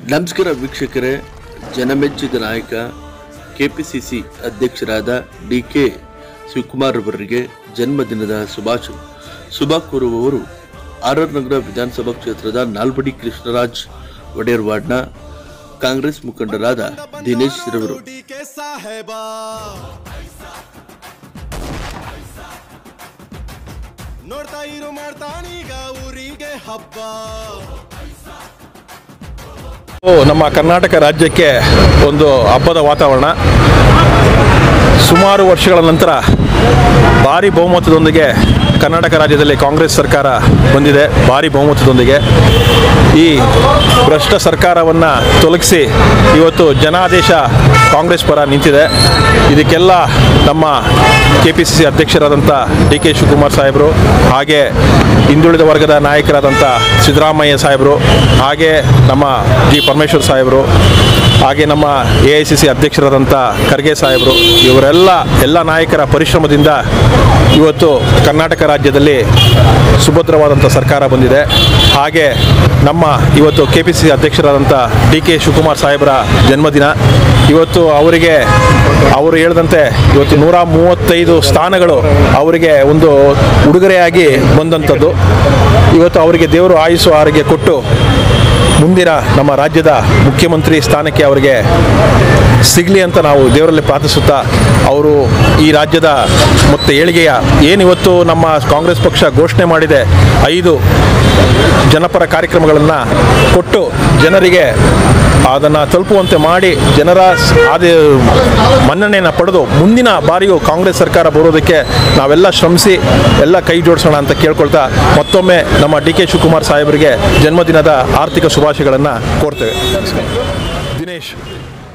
ನಮಸ್ಕಾರ ವೀಕ್ಷಕರೇ ಜನಮೆಚ್ಚಿದ ನಾಯಕ ಕೆಪಿಸಿಸಿ ಅಧ್ಯಕ್ಷರಾದ ಡಿ ಕೆ ಶಿವಕುಮಾರ್ ಅವರಿಗೆ ಜನ್ಮದಿನದ ಶುಭಾಶಯ ಶುಭ ಕೋರುವವರು ಆರ್ ಆರ್ ನಗರ ವಿಧಾನಸಭಾ ಕ್ಷೇತ್ರದ ನಾಲ್ವಡಿ ಕೃಷ್ಣರಾಜ್ ಒಡೆಯರ್ ವಾರ್ಡ್ನ ಕಾಂಗ್ರೆಸ್ ಮುಖಂಡರಾದ ದಿನೇಶ್ ರವರು ಡಿಕೆ ಸಾಹೇಬ ನೋಡ್ತಾ ಇರು ಮಾಡ್ತಾನೀಗ ಊರಿಗೆ ಹಬ್ಬ ಓ, ನಮ್ಮ ಕರ್ನಾಟಕ ರಾಜ್ಯಕ್ಕೆ ಒಂದು ಹಬ್ಬದ ವಾತಾವರಣ ಸುಮಾರು ವರ್ಷಗಳ ನಂತರ ಭಾರಿ ಬಹುಮತದೊಂದಿಗೆ ಕರ್ನಾಟಕ ರಾಜ್ಯದಲ್ಲಿ ಕಾಂಗ್ರೆಸ್ ಸರ್ಕಾರ ಬಂದಿದೆ ಭಾರಿ ಬಹುಮತದೊಂದಿಗೆ ಈ ಭ್ರಷ್ಟ ಸರ್ಕಾರವನ್ನು ತೊಲಗಿಸಿ ಇವತ್ತು ಜನಾದೇಶ ಕಾಂಗ್ರೆಸ್ ಪರ ನಿಂತಿದೆ ಇದಕ್ಕೆಲ್ಲ ನಮ್ಮ ಕೆ ಪಿ ಸಿ ಸಿ ಅಧ್ಯಕ್ಷರಾದಂಥ ಡಿ ಕೆ ಶಿವಕುಮಾರ್ ಸಾಹೇಬರು ಹಾಗೆ ಹಿಂದುಳಿದ ವರ್ಗದ ನಾಯಕರಾದಂಥ ಸಿದ್ದರಾಮಯ್ಯ ಸಾಹೇಬರು ಹಾಗೆ ನಮ್ಮ ಜಿ ಪರಮೇಶ್ವರ್ ಸಾಹೇಬರು ಹಾಗೆ ನಮ್ಮ ಎ ಐ ಸಿ ಸಿ ಅಧ್ಯಕ್ಷರಾದಂಥ ಖರ್ಗೆ ಸಾಹೇಬರು ಇವರೆಲ್ಲ ಎಲ್ಲ ನಾಯಕರ ಪರಿಶ್ರಮದಿಂದ ಇವತ್ತು ಕರ್ನಾಟಕ ರಾಜ್ಯದಲ್ಲಿ ಸುಭದ್ರವಾದಂಥ ಸರ್ಕಾರ ಬಂದಿದೆ ಹಾಗೆ ನಮ್ಮ ಇವತ್ತು ಕೆ ಪಿ ಸಿ ಸಿ ಅಧ್ಯಕ್ಷರಾದಂಥ ಡಿ ಕೆ ಶಿವಕುಮಾರ್ ಸಾಹೇಬರ ಜನ್ಮದಿನ ಇವತ್ತು ಅವರಿಗೆ ಅವರು ಹೇಳಿದಂತೆ ಇವತ್ತು ನೂರ ಮೂವತ್ತೈದು ಸ್ಥಾನಗಳು ಅವರಿಗೆ ಒಂದು ಉಡುಗೊರೆಯಾಗಿ ಬಂದಂಥದ್ದು ಇವತ್ತು ಅವರಿಗೆ ದೇವರು ಆಯುಸ್ಸು ಆರೋಗ್ಯ ಕೊಟ್ಟು ಮುಂದಿನ ನಮ್ಮ ರಾಜ್ಯದ ಮುಖ್ಯಮಂತ್ರಿ ಸ್ಥಾನಕ್ಕೆ ಅವರಿಗೆ ಸಿಗಲಿ ಅಂತ ನಾವು ದೇವರಲ್ಲಿ ಪ್ರಾರ್ಥಿಸುತ್ತಾ ಅವರು ಈ ರಾಜ್ಯದ ಮತ್ತು ಏಳಿಗೆಯ ಏನಿವತ್ತು ನಮ್ಮ ಕಾಂಗ್ರೆಸ್ ಪಕ್ಷ ಘೋಷಣೆ ಮಾಡಿದೆ ಐದು ಜನಪರ ಕಾರ್ಯಕ್ರಮಗಳನ್ನು ಕೊಟ್ಟು ಜನರಿಗೆ ಅದನ್ನು ತಲುಪುವಂತೆ ಮಾಡಿ ಜನರ ಸ್- ಆದ ಮನ್ನಣೆಯನ್ನು ಪಡೆದು ಮುಂದಿನ ಬಾರಿಯೂ ಕಾಂಗ್ರೆಸ್ ಸರ್ಕಾರ ಬರೋದಕ್ಕೆ ನಾವೆಲ್ಲ ಶ್ರಮಿಸಿ ಎಲ್ಲ ಕೈ ಜೋಡಿಸೋಣ ಅಂತ ಕೇಳ್ಕೊಳ್ತಾ ಮತ್ತೊಮ್ಮೆ ನಮ್ಮ ಡಿ ಕೆ ಶಿವಕುಮಾರ್ ಸಾಹೇಬರಿಗೆ ಜನ್ಮದಿನದ ಆರ್ಥಿಕ ಶುಭಾಶಯಗಳನ್ನು ಕೋರ್ತೇವೆ ದಿನೇಶ್